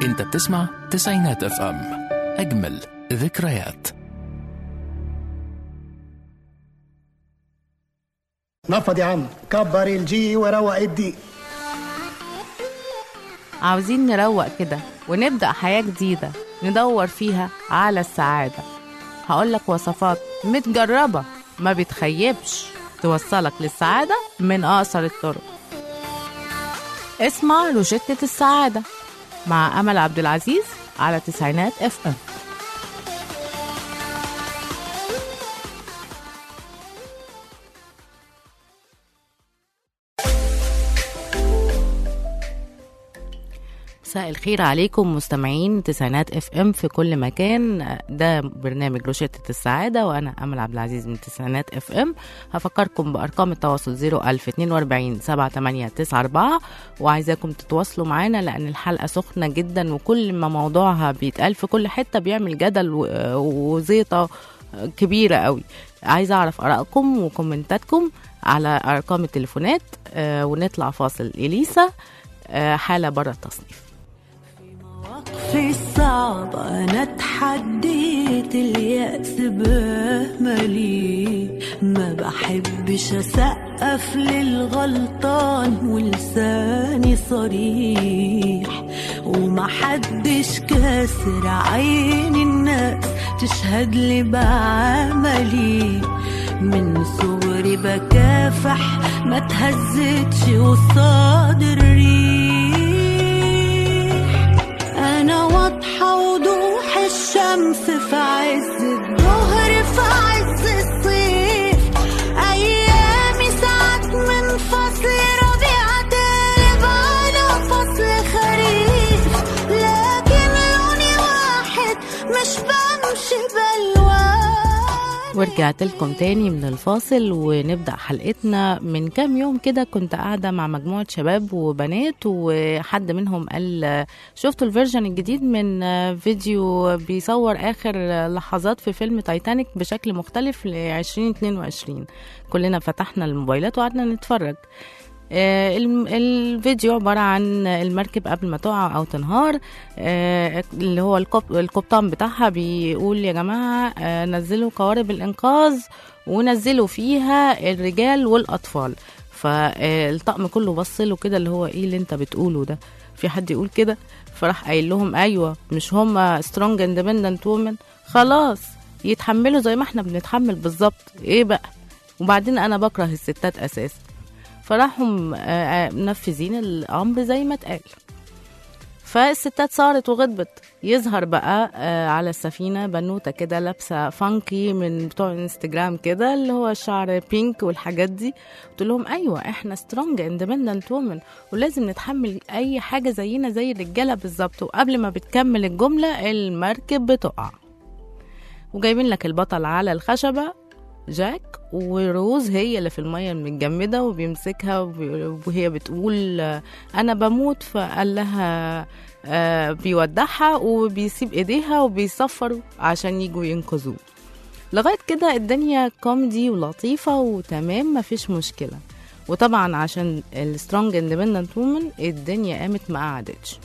انت بتسمع تسعينات اف ام اجمل ذكريات نفض يا عم كبر الجي وروق الدي عاوزين نروق كده ونبدأ حياة جديدة ندور فيها على السعادة هقولك وصفات متجربة ما بتخيبش توصلك للسعادة من أقصر الطرق اسمع روشتة السعادة مع أمل عبد العزيز على تسعينات اف ام مساء الخير عليكم مستمعين تسعينات اف ام في كل مكان ده برنامج روشتة السعادة وانا امل عبد العزيز من تسعينات اف ام هفكركم بارقام التواصل 01042 7894 وعايزاكم تتواصلوا معانا لان الحلقة سخنة جدا وكل ما موضوعها بيتقال في كل حتة بيعمل جدل و- وزيطة كبيرة قوي عايزة اعرف ارائكم وكومنتاتكم على ارقام التليفونات آه، ونطلع فاصل اليسا آه، حالة بره التصنيف في الصعب أنا اتحديت اليأس بأملي ما بحبش أسقف للغلطان ولساني صريح ومحدش كاسر عين الناس تشهد لي بعملي من صغري بكافح ما تهزتش قصاد الريح أنا واضحة وضوح الشمس في عز الظهر في عز الصيف أيامي ساعات من فصل ربيع تقلب على فصل خريف لكن لوني واحد مش بمشي بلوان ورجعت لكم تاني من الفاصل ونبدأ حلقتنا من كام يوم كده كنت قاعدة مع مجموعة شباب وبنات وحد منهم قال شفتوا الفيرجن الجديد من فيديو بيصور آخر لحظات في فيلم تايتانيك بشكل مختلف ل 2022 كلنا فتحنا الموبايلات وقعدنا نتفرج آه، الم- الفيديو عبارة عن المركب قبل ما تقع أو تنهار آه، اللي هو القب- القبطان بتاعها بيقول يا جماعة آه، نزلوا قوارب الإنقاذ ونزلوا فيها الرجال والأطفال فالطقم كله بص له كده اللي هو ايه اللي انت بتقوله ده في حد يقول كده فراح قايل لهم ايوه مش هم سترونج اندبندنت وومن خلاص يتحملوا زي ما احنا بنتحمل بالظبط ايه بقى وبعدين انا بكره الستات اساسا فراحوا م- آه، آه، منفذين الامر زي ما اتقال فالستات صارت وغضبت يظهر بقى آه، على السفينة بنوتة كده لابسة فانكي من بتوع انستجرام كده اللي هو الشعر بينك والحاجات دي قلت لهم ايوه احنا سترونج اندبندنت وومن ولازم نتحمل اي حاجة زينا زي الرجالة بالظبط وقبل ما بتكمل الجملة المركب بتقع وجايبين لك البطل على الخشبة جاك وروز هي اللي في المية المتجمدة وبيمسكها وبي- وهي بتقول آه، أنا بموت فقال لها آه، بيودعها وبيسيب إيديها وبيصفروا عشان يجوا ينقذوه لغاية كده الدنيا كوميدي ولطيفة وتمام مفيش مشكلة وطبعا عشان السترونج اندبندنت وومن الدنيا قامت ما قعدتش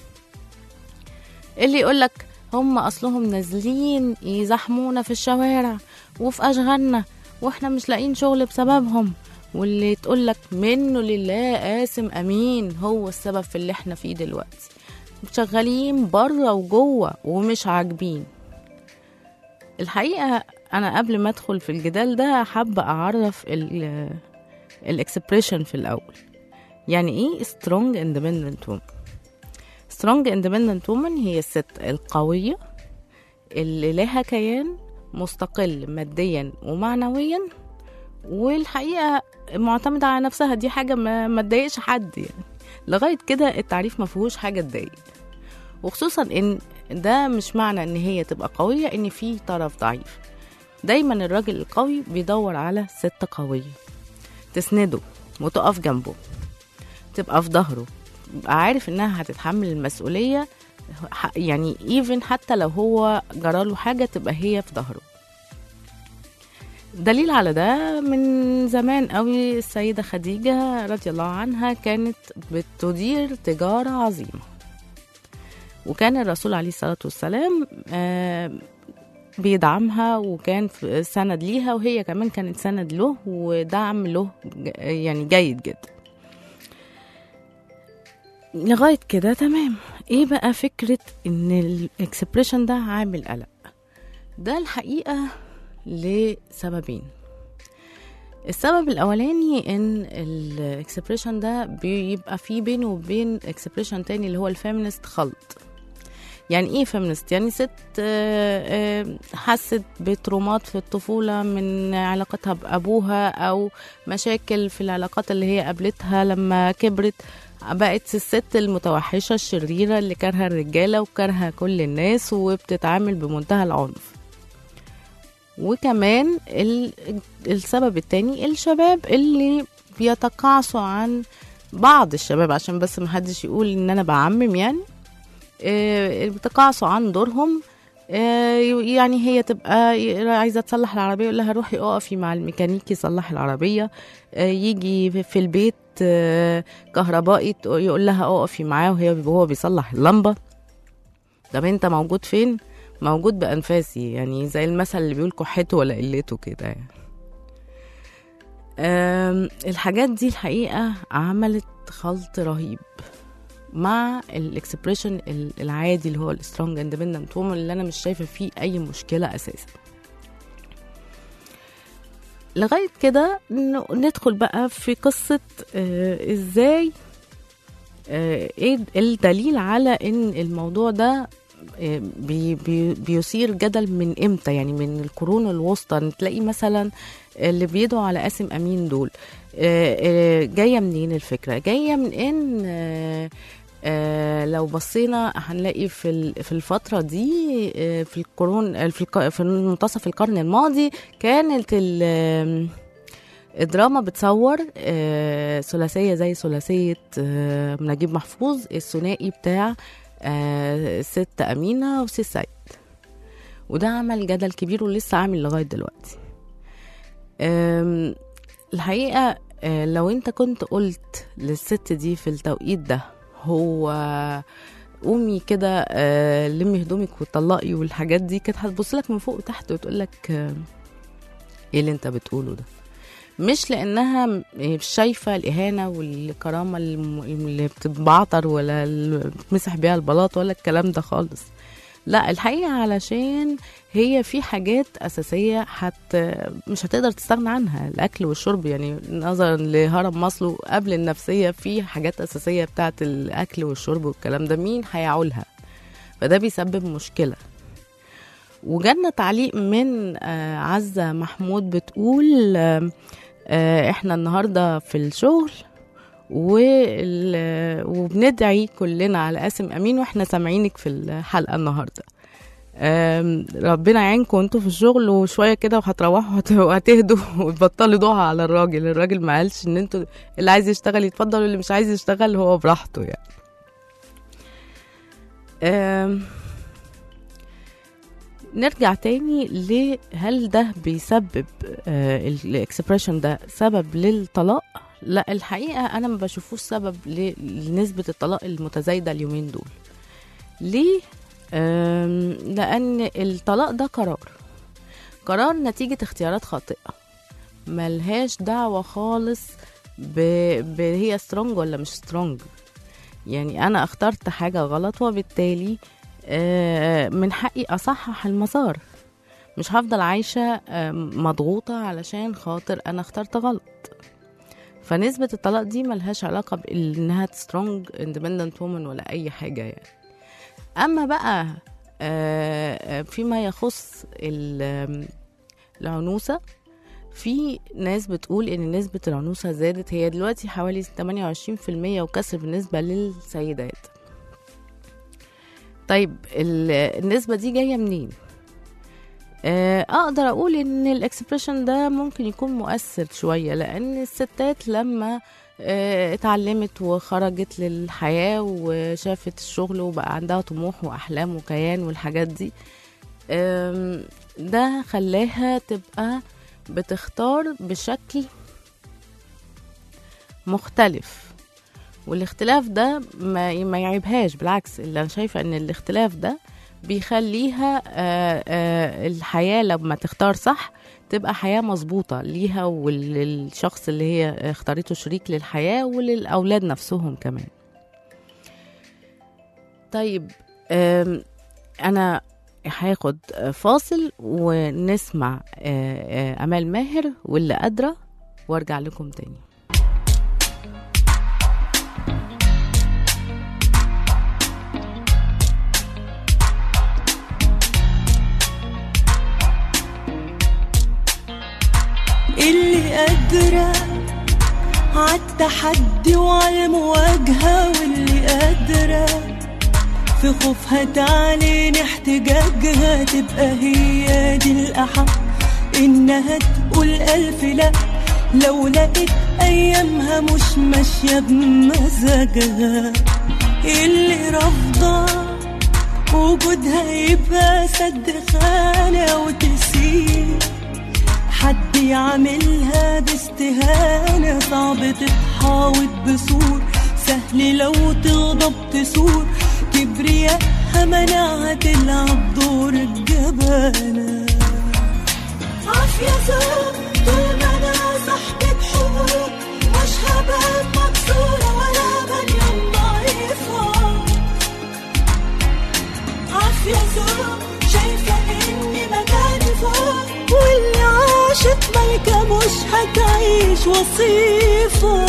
اللي يقولك هم اصلهم نازلين يزحمونا في الشوارع وفي اشغالنا واحنا مش لاقيين شغل بسببهم واللي تقولك منه لله قاسم امين هو السبب في اللي احنا فيه دلوقتي شغالين بره وجوه ومش عاجبين الحقيقه انا قبل ما ادخل في الجدال ده حابه اعرف الاكسبريشن في الاول يعني ايه strong independent woman strong independent woman هي الست القوية اللي لها كيان مستقل ماديا ومعنويا والحقيقة معتمدة على نفسها دي حاجة ما ما تضايقش حد يعني لغاية كده التعريف ما فيهوش حاجة تضايق وخصوصا ان ده مش معنى ان هي تبقى قوية ان في طرف ضعيف دايما الراجل القوي بيدور على ست قوية تسنده وتقف جنبه تبقى في ظهره يبقى عارف انها هتتحمل المسؤولية ح- يعني ايفن حتى لو هو جراله حاجة تبقى هي في ظهره دليل على ده من زمان قوي السيدة خديجة رضي الله عنها كانت بتدير تجارة عظيمة وكان الرسول عليه الصلاة والسلام آه، بيدعمها وكان في- سند ليها وهي كمان كانت سند له ودعم له ج- يعني جيد جدا لغاية كده تمام ايه بقى فكرة ان الاكسبريشن ده عامل قلق ده الحقيقة لسببين السبب الاولاني ان الاكسبريشن ده بيبقى فيه بينه وبين اكسبريشن تاني اللي هو الفيمينست خلط يعني ايه فيمينست يعني ست آه، آه، حست بترومات في الطفوله من علاقتها بابوها او مشاكل في العلاقات اللي هي قابلتها لما كبرت بقت الست المتوحشه الشريره اللي كارهه الرجاله وكارهه كل الناس وبتتعامل بمنتهى العنف وكمان ال- السبب التاني الشباب اللي بيتقاعسوا عن بعض الشباب عشان بس محدش يقول ان انا بعمم يعني آه، بيتقاعسوا عن دورهم آه، يعني هي تبقى عايزه تصلح العربيه يقول لها روحي اقفي مع الميكانيكي يصلح العربيه آه، يجي في البيت آه، كهربائي تق- يقول لها اقفي معاه وهي وهو بيصلح اللمبه طب انت موجود فين موجود بانفاسي يعني زي المثل اللي بيقول كحته ولا قلته كده يعني آم، الحاجات دي الحقيقه عملت خلط رهيب مع الاكسبريشن العادي اللي هو السترونج اندبندنت وومن اللي انا مش شايفه فيه اي مشكله اساسا لغايه كده ن- ندخل بقى في قصه آه ازاي آه ايه الدليل على ان الموضوع ده آه، بي بي بيثير جدل من امتى يعني من القرون الوسطى تلاقي مثلا اللي بيدعوا على قاسم امين دول آه، آه، جايه منين الفكره جايه من ان آه، آه، لو بصينا هنلاقي في ال- في الفتره دي آه، في القرون آه، في الق- في منتصف القرن الماضي كانت ال- آم، الدراما بتصور آه، ثلاثيه زي ثلاثيه آه، نجيب محفوظ الثنائي بتاع آه، ست امينه وسي سعيد وده عمل جدل كبير ولسه عامل لغايه دلوقتي آم، الحقيقه آه، لو انت كنت قلت للست دي في التوقيت ده هو قومي كده آه، لمي هدومك وطلقي والحاجات دي كانت هتبص لك من فوق وتحت وتقول لك آه، ايه اللي انت بتقوله ده مش لانها م- مش شايفه الاهانه والكرامه الم- اللي بتتبعتر ولا اللي بتمسح بيها البلاط ولا الكلام ده خالص لا الحقيقه علشان هي في حاجات اساسيه حت مش هتقدر تستغنى عنها الاكل والشرب يعني نظرا لهرم ماسلو قبل النفسيه في حاجات اساسيه بتاعه الاكل والشرب والكلام ده مين هيعولها فده بيسبب مشكله وجالنا تعليق من آه، عزة محمود بتقول آه، آه، احنا النهارده في الشغل وال- وبندعي كلنا على قاسم امين واحنا سامعينك في الحلقه النهارده آم، ربنا يعينكم انتوا في الشغل وشويه كده وهتروحوا وهت- وهتهدوا وتبطلوا دعاء على الراجل الراجل ما قالش ان انتوا اللي عايز يشتغل يتفضل واللي مش عايز يشتغل هو براحته يعني آم، نرجع تاني لهل ده بيسبب الاكسبريشن ده سبب للطلاق لا الحقيقه انا ما بشوفوش سبب ل- لنسبه الطلاق المتزايده اليومين دول ليه أم، لان الطلاق ده قرار قرار نتيجه اختيارات خاطئه ملهاش دعوه خالص ب... ب... هي سترونج ولا مش سترونج يعني انا اخترت حاجه غلط وبالتالي آه، من حقي اصحح المسار مش هفضل عايشه آه، مضغوطه علشان خاطر انا اخترت غلط فنسبة الطلاق دي ملهاش علاقة بإنها سترونج اندبندنت وومن ولا أي حاجة يعني أما بقى آه، آه، فيما يخص ال- آم، العنوسة في ناس بتقول ان نسبة العنوسة زادت هي دلوقتي حوالي 28% وكسر بالنسبة للسيدات طيب ال- النسبة دي جاية منين؟ آه، اقدر اقول ان الاكسبريشن ده ممكن يكون مؤثر شوية لان الستات لما آه، اتعلمت وخرجت للحياة وشافت الشغل وبقى عندها طموح واحلام وكيان والحاجات دي آم، ده خلاها تبقى بتختار بشكل مختلف والاختلاف ده ما, ما يعيبهاش بالعكس اللي انا شايفه ان الاختلاف ده بيخليها آه، آه، الحياه لما تختار صح تبقى حياه مظبوطه ليها وللشخص اللي هي اختارته شريك للحياه وللاولاد نفسهم كمان طيب آم، انا هاخد فاصل ونسمع آه، آه، امال ماهر واللي قادره وارجع لكم تاني اللي قادرة عالتحدي وعالمواجهة واللي قادرة في خوفها تعلن احتجاجها تبقى هي دي الأحق إنها تقول ألف لأ لو لقيت أيامها مش ماشية بمزاجها اللي رافضة وجودها يبقى سد خانة وتسيب حد يعملها باستهانة صعب تتحاوط بسور سهل لو تغضب تسور كبرياءها منعها تلعب دور الجبانة عافية زوج طول ما انا صاحبة حقوق مش هبقى مكسورة ولا بنيان ضعيفة عافية زوج شايفة اني مكاني فوق واللي عاشت ملكة مش هتعيش وصيفة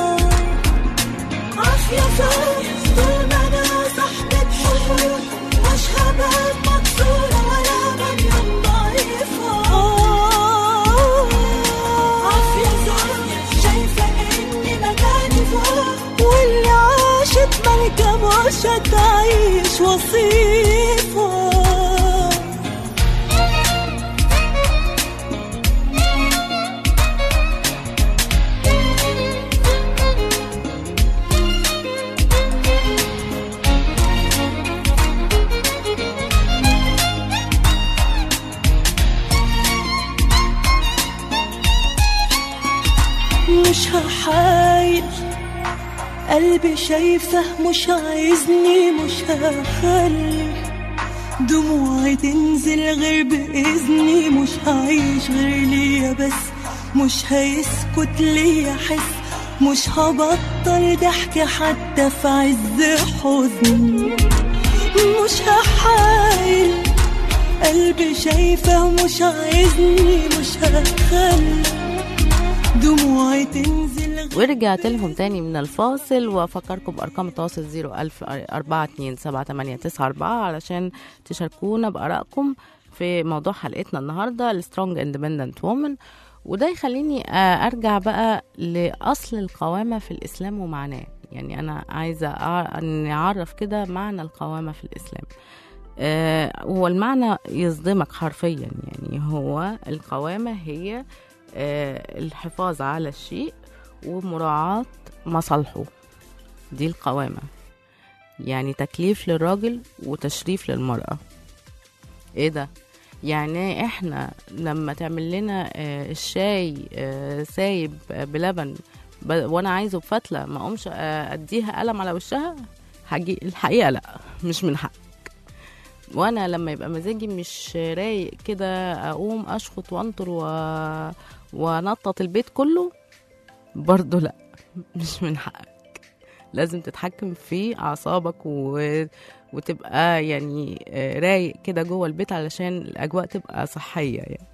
عافية زوج طول ما انا صاحبة حقوق مش هبقى مكسورة ولا بنيان ضعيفة عافية زوج شايفة اني مكاني فوق واللي عاشت ملكة مش هتعيش وصيفة مش هحايل قلبي شايفه مش عايزني مش هخلي دموعي تنزل غير بإذني مش هعيش غير ليا بس مش هيسكت ليا حس مش هبطل ضحك حتى في عز حزني مش هحايل قلبي شايفه مش عايزني مش هخلي دموعي تنزل غير ورجعت لهم تاني من الفاصل وافكركم بارقام التواصل 01000 4278894 علشان تشاركونا بارائكم في موضوع حلقتنا النهارده السترونج اندبندنت وومن وده يخليني آه، ارجع بقى لاصل القوامه في الاسلام ومعناه يعني انا عايزه أع- نعرف كده معنى القوامه في الاسلام آه، هو المعنى يصدمك حرفيا يعني هو القوامه هي آه، الحفاظ على الشيء ومراعاة مصالحه دي القوامة يعني تكليف للراجل وتشريف للمرأة ايه ده يعني احنا لما تعمل لنا آه، الشاي آه، سايب آه، بلبن ب- وانا عايزه بفتله ما اقومش آه، اديها قلم على وشها حقي الحقيقه لا مش من حقك وانا لما يبقى مزاجي مش رايق كده اقوم اشخط وانطر و... ونطط البيت كله برضه لا مش من حقك لازم تتحكم في اعصابك و... وتبقى يعني آه، رايق كده جوه البيت علشان الاجواء تبقى صحيه يعني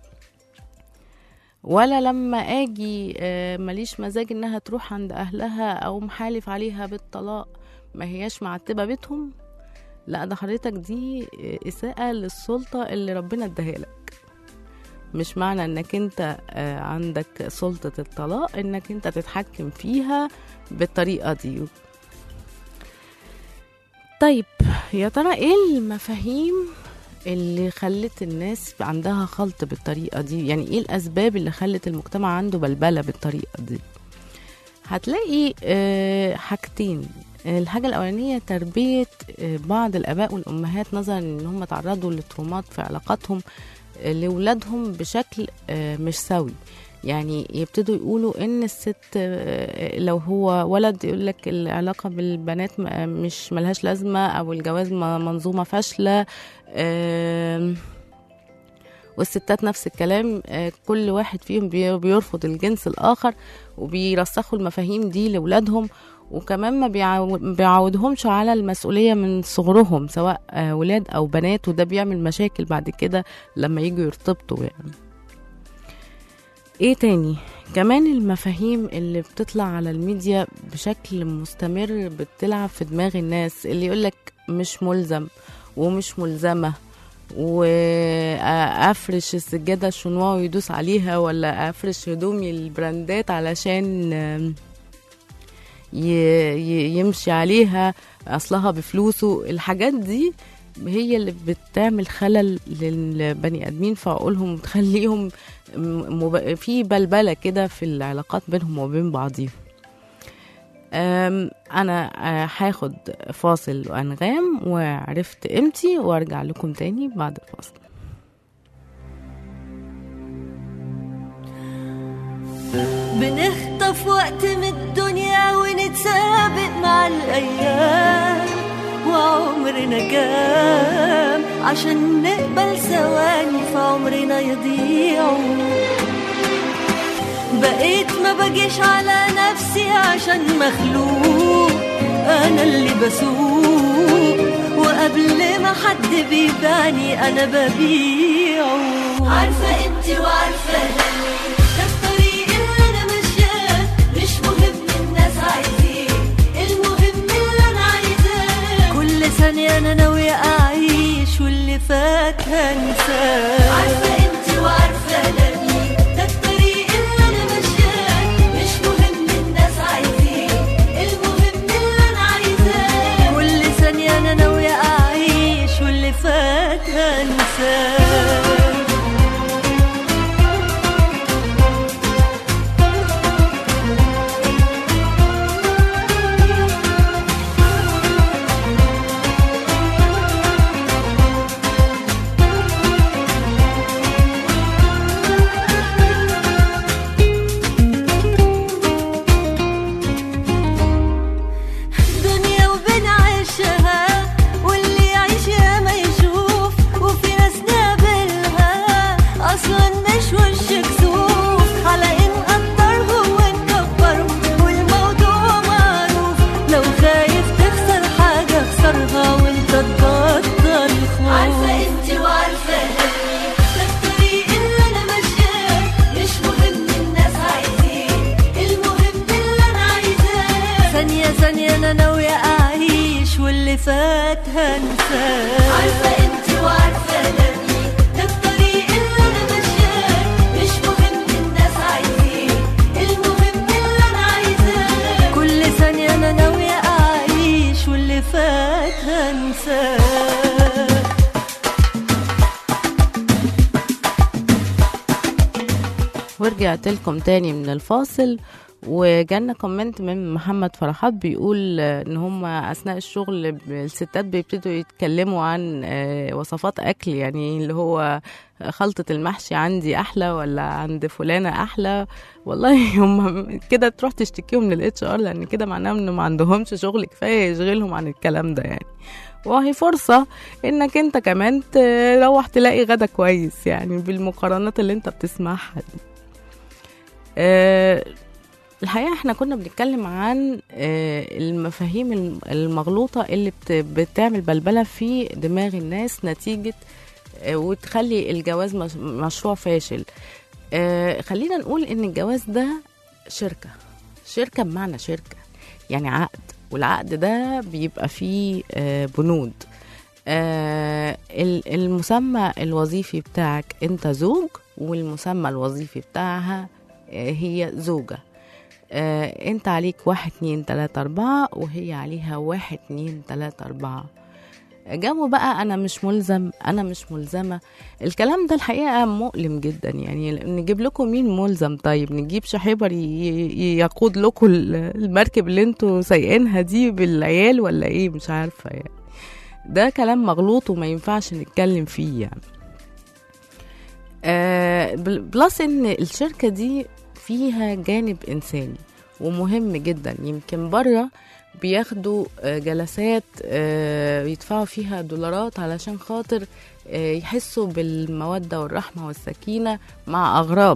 ولا لما اجي آه، ماليش مزاج انها تروح عند اهلها او محالف عليها بالطلاق ما هياش معتبه بيتهم لا ده حضرتك دي اساءه للسلطه اللي ربنا اداها لك مش معنى انك انت آه، عندك سلطه الطلاق انك انت تتحكم فيها بالطريقه دي طيب يا ترى ايه المفاهيم اللي خلت الناس عندها خلط بالطريقة دي يعني ايه الأسباب اللي خلت المجتمع عنده بلبلة بالطريقة دي هتلاقي آه، حاجتين الحاجة الأولانية تربية آه، بعض الآباء والأمهات نظرا إن هم تعرضوا لترومات في علاقاتهم آه، لأولادهم بشكل آه، مش سوي يعني يبتدوا يقولوا ان الست آه، لو هو ولد يقول لك العلاقه بالبنات م- مش ملهاش لازمه او الجواز م- منظومه فاشله آم، والستات نفس الكلام آه، كل واحد فيهم بي- بيرفض الجنس الآخر وبيرسخوا المفاهيم دي لأولادهم وكمان ما بيعو- بيعودهمش على المسؤولية من صغرهم سواء آه، ولاد أو بنات وده بيعمل مشاكل بعد كده لما يجوا يرتبطوا يعني ايه تاني كمان المفاهيم اللي بتطلع على الميديا بشكل مستمر بتلعب في دماغ الناس اللي يقولك مش ملزم ومش ملزمة وافرش السجاده الشنوا ويدوس عليها ولا افرش هدومي البراندات علشان آم، ي- ي- يمشي عليها اصلها بفلوسه الحاجات دي هي اللي بتعمل خلل للبني ادمين في عقولهم وتخليهم م- مب- في بلبله كده في العلاقات بينهم وبين بعضهم أم، انا آه، هاخد فاصل وانغام وعرفت قيمتي وارجع لكم تاني بعد الفاصل بنخطف وقت من الدنيا ونتسابق مع الأيام وعمرنا كام عشان نقبل ثواني في عمرنا يضيعوا بقيت ما بجيش على نفسي عشان مخلوق أنا اللي بسوق وقبل ما حد بيبيعني أنا ببيعه عارفة انتي وعارفة أنا ده الطريق اللي أنا ماشياه مش مهم الناس عايزين المهم اللي أنا عايزاه كل ثانية أنا ناوية أعيش واللي فات هنساه عارفة انتي وعارفة أنا مين ده الطريق اللي أنا ماشياه مش مهم الناس عايزين المهم اللي أنا عايزاه كل ثانية أنا ناوية أعيش واللي فات هنساه دنيا وبنعيشها واللي يعيش يا ما يشوف وفي ناس نقابلها اصلا مش وش كسوف على ان قدرهم ونكبرهم والموضوع معروف لو خايف تخسر حاجه اخسرها وانت تبطل خوف عارفه انت وعارفه ده الطريق اللي انا ماشياه مش مهم الناس عايزين المهم اللي انا عايزاه ثانية ثانية انا ناوية اعيش واللي فات هنساه عارفة انت وعارفة انا مين ده الطريق اللي انا ماشياه مش مهم الناس عايزين المهم اللي انا عايزاه كل ثانية انا ناوية اعيش واللي فات هنساه ورجعت لكم تاني من الفاصل وجالنا كومنت من محمد فرحات بيقول آه، ان هم اثناء الشغل ب- الستات بيبتدوا يتكلموا عن آه، وصفات اكل يعني اللي هو خلطة المحشي عندي احلى ولا عند فلانة احلى والله هم كده تروح تشتكيهم للاتش ار لان كده معناه انه ما عندهمش شغل كفاية يشغلهم عن الكلام ده يعني وهي فرصة انك انت كمان تروح تلاقي غدا كويس يعني بالمقارنات اللي انت بتسمعها دي آه، الحقيقة احنا كنا بنتكلم عن آه، المفاهيم الم- المغلوطة اللي بت- بتعمل بلبلة في دماغ الناس نتيجة آه، وتخلي الجواز مش- مشروع فاشل آه، خلينا نقول ان الجواز ده شركة شركة بمعنى شركة يعني عقد والعقد ده بيبقى فيه آه، بنود آه، ال- المسمى الوظيفي بتاعك انت زوج والمسمى الوظيفي بتاعها آه، هي زوجة آه، انت عليك واحد اتنين تلاتة اربعة وهي عليها واحد اتنين تلاتة اربعة جو بقى انا مش ملزم انا مش ملزمه الكلام ده الحقيقه مؤلم جدا يعني نجيب لكم مين ملزم طيب نجيب شحيبر ي- ي- يقود لكم ال- المركب اللي انتوا سايقينها دي بالعيال ولا ايه مش عارفه يعني ده كلام مغلوط وما ينفعش نتكلم فيه يعني آه بل- بلس ان الشركه دي فيها جانب انساني ومهم جدا يمكن بره بياخدوا آه، جلسات آه، يدفعوا فيها دولارات علشان خاطر آه، يحسوا بالمودة والرحمة والسكينة مع أغراب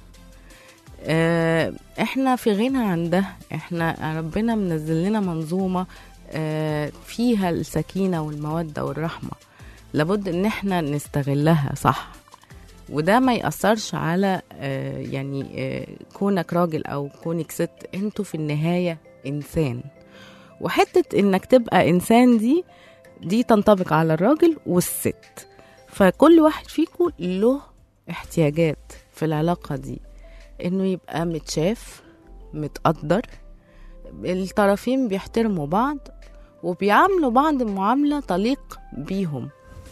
آه، احنا في غنى عن ده احنا ربنا منزل لنا منظومة آه، فيها السكينة والمودة والرحمة لابد ان احنا نستغلها صح وده ما يأثرش على آه، يعني آه، كونك راجل أو كونك ست انتوا في النهاية إنسان وحتة إنك تبقى إنسان دي دي تنطبق على الراجل والست فكل واحد فيكم له احتياجات في العلاقة دي إنه يبقى متشاف متقدر الطرفين بيحترموا بعض وبيعاملوا بعض معاملة تليق بيهم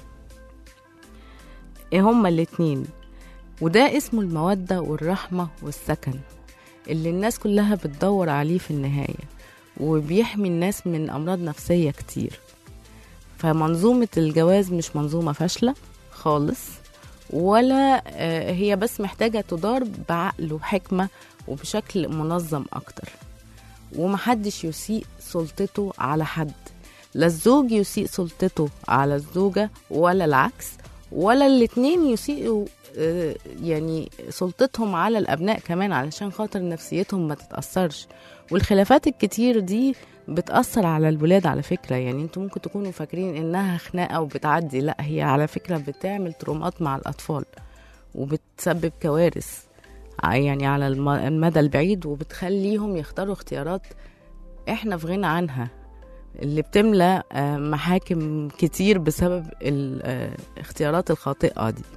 إيه هما الاتنين وده اسمه المودة والرحمة والسكن اللي الناس كلها بتدور عليه في النهاية وبيحمي الناس من أمراض نفسية كتير فمنظومة الجواز مش منظومة فاشلة خالص ولا آه، هي بس محتاجة تدار بعقل وحكمة وبشكل منظم أكتر ومحدش يسيء سلطته على حد لا الزوج يسيء سلطته على الزوجة ولا العكس ولا الاتنين يسيئوا آه، يعني سلطتهم على الأبناء كمان علشان خاطر نفسيتهم ما تتأثرش والخلافات الكتير دي بتأثر على الولاد على فكرة يعني انتوا ممكن تكونوا فاكرين انها خناقة وبتعدي لا هي على فكرة بتعمل ترومات مع الأطفال وبتسبب كوارث ع- يعني على الم- المدى البعيد وبتخليهم يختاروا اختيارات احنا في غنى عنها اللي بتملى آه، محاكم كتير بسبب الاختيارات الخاطئة دي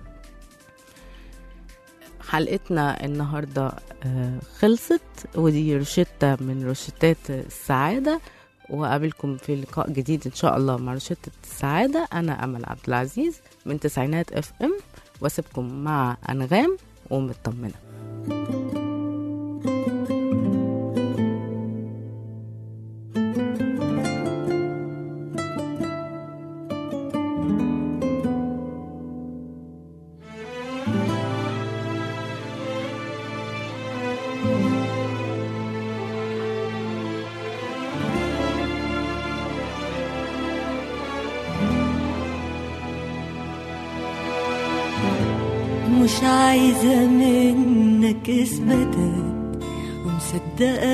حلقتنا النهاردة آه، خلصت ودي روشتة من روشتات السعادة وأقابلكم في لقاء جديد إن شاء الله مع روشتة السعادة أنا أمل عبد العزيز من تسعينات اف ام واسيبكم مع أنغام ومطمنة مش عايزة منك اثباتات ومصدقاك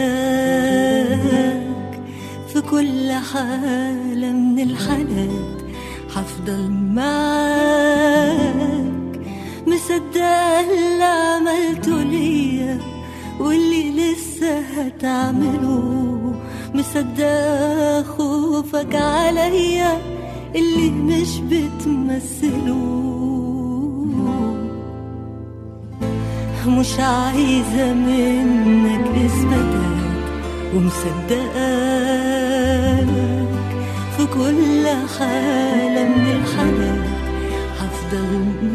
في كل حالة من الحالات هفضل معاك مصدقة اللي عملته ليا واللي لسه هتعمله مصدقة خوفك عليا اللي مش بتمثله مش عايزة منك إثباتات ومصدقاك في كل حالة من الحالات هفضل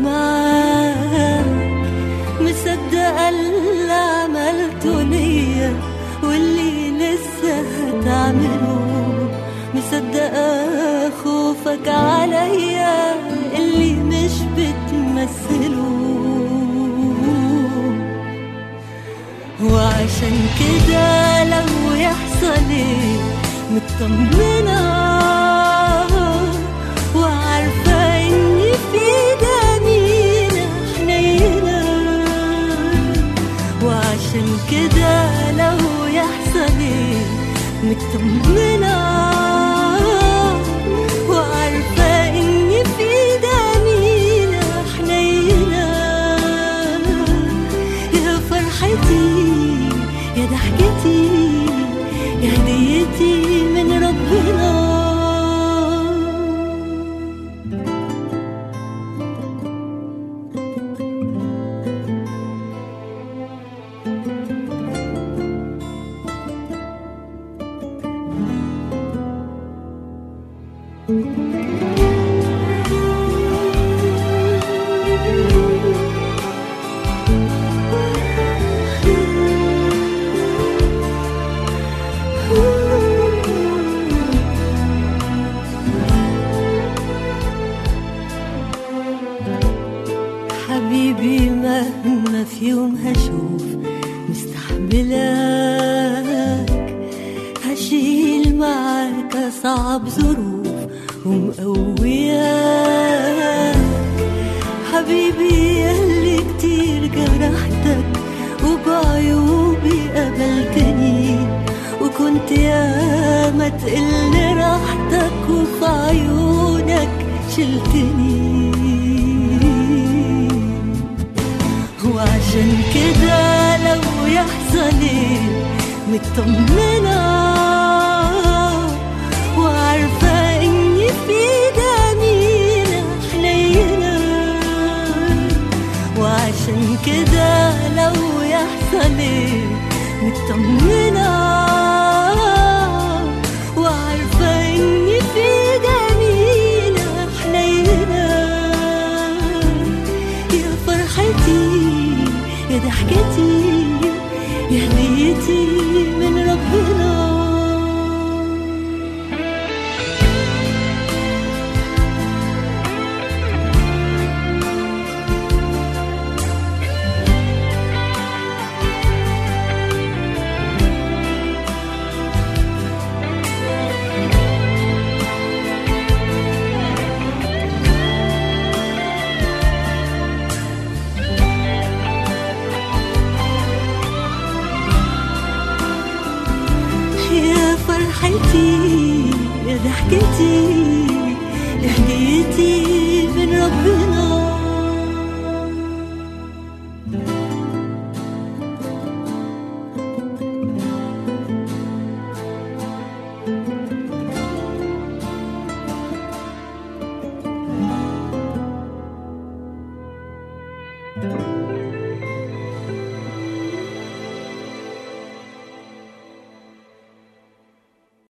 معاك مصدقة اللي عملته ليا واللي لسه هتعمله مصدقة خوفك عليا اللي مش بتمثله وعشان كده لو يحصل ايه مطمنة وعارفة ان في جميلة حنينة وعشان كده لو يحصل ايه مطمنة وعارفة ان في جميلة حنينة يا فرحتي يا ضحكتي يا هديتي من ربنا Ooh. معاك أصعب ظروف ومقوياك حبيبي ياللي كتير جرحتك وبعيوبي قبلتني وكنت ياما تقلني راحتك وفي عيونك شلتني وعشان كده لو يحصل ايه مطمنة وعارفة اني في جميلة حنينة وعشان كده لو يحصل ايه مطمنة وعارفة اني في جميلة حنينة يا فرحتي يا ضحكتي يا هديتي من ربنا يا فرحتي يا ضحكتي يا هديتي من ربنا